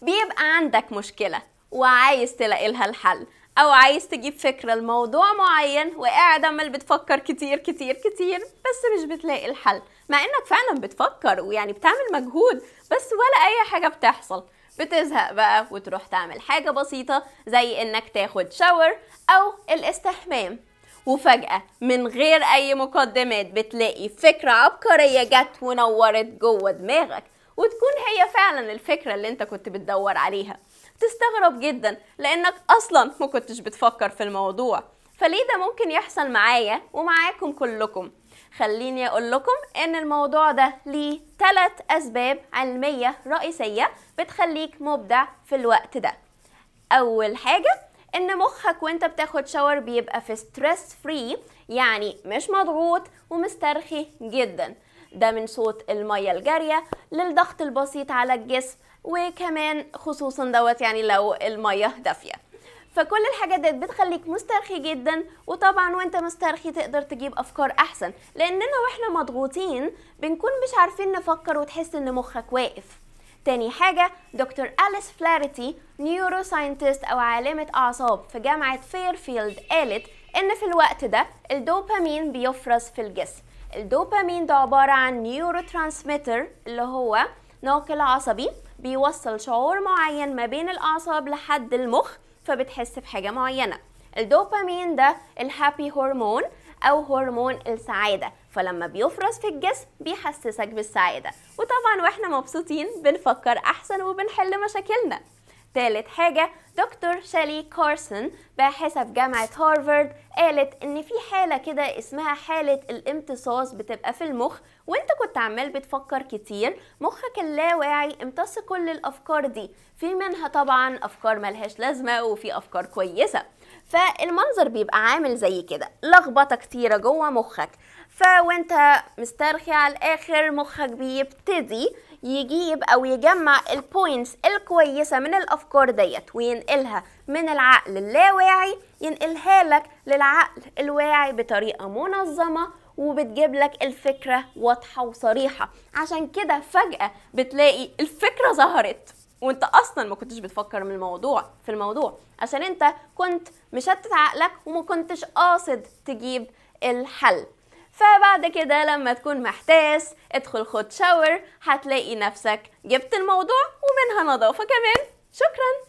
بيبقى عندك مشكلة وعايز تلاقي لها الحل او عايز تجيب فكرة لموضوع معين وقاعد عمال بتفكر كتير كتير كتير بس مش بتلاقي الحل مع انك فعلا بتفكر ويعني بتعمل مجهود بس ولا اي حاجة بتحصل بتزهق بقى وتروح تعمل حاجة بسيطة زي انك تاخد شاور او الاستحمام وفجأة من غير أي مقدمات بتلاقي فكرة عبقرية جت ونورت جوه دماغك وتكون هي فعلا الفكرة اللي انت كنت بتدور عليها تستغرب جدا لانك اصلا ما كنتش بتفكر في الموضوع فليه ده ممكن يحصل معايا ومعاكم كلكم خليني اقول لكم ان الموضوع ده ليه ثلاث اسباب علمية رئيسية بتخليك مبدع في الوقت ده اول حاجة ان مخك وانت بتاخد شاور بيبقى في ستريس فري يعني مش مضغوط ومسترخي جدا ده من صوت المية الجارية للضغط البسيط على الجسم وكمان خصوصا دوت يعني لو المية دافية فكل الحاجات دي بتخليك مسترخي جدا وطبعا وانت مسترخي تقدر تجيب افكار احسن لاننا واحنا مضغوطين بنكون مش عارفين نفكر وتحس ان مخك واقف تاني حاجة دكتور أليس فلاريتي نيورو ساينتست أو عالمة أعصاب في جامعة فيرفيلد قالت إن في الوقت ده الدوبامين بيفرز في الجسم الدوبامين ده عبارة عن نيورو ترانسميتر اللي هو ناقل عصبي بيوصل شعور معين ما بين الأعصاب لحد المخ فبتحس بحاجة معينة الدوبامين ده الهابي هرمون أو هرمون السعادة فلما بيفرز في الجسم بيحسسك بالسعادة وطبعا واحنا مبسوطين بنفكر أحسن وبنحل مشاكلنا تالت حاجة دكتور شالي كارسون باحثة في جامعة هارفارد قالت إن في حالة كده اسمها حالة الامتصاص بتبقى في المخ وانت كنت عمال بتفكر كتير مخك اللاواعي امتص كل الأفكار دي في منها طبعا أفكار ملهاش لازمة وفي أفكار كويسة فالمنظر بيبقى عامل زي كده لخبطة كتيرة جوه مخك فوانت مسترخي على الآخر مخك بيبتدي يجيب او يجمع البوينتس الكويسه من الافكار ديت وينقلها من العقل اللاواعي ينقلها لك للعقل الواعي بطريقه منظمه وبتجيب لك الفكره واضحه وصريحه عشان كده فجاه بتلاقي الفكره ظهرت وانت اصلا ما كنتش بتفكر من الموضوع في الموضوع عشان انت كنت مشتت عقلك وما كنتش قاصد تجيب الحل فبعد كده لما تكون محتاس ادخل خد شاور هتلاقي نفسك جبت الموضوع ومنها نظافة كمان شكرا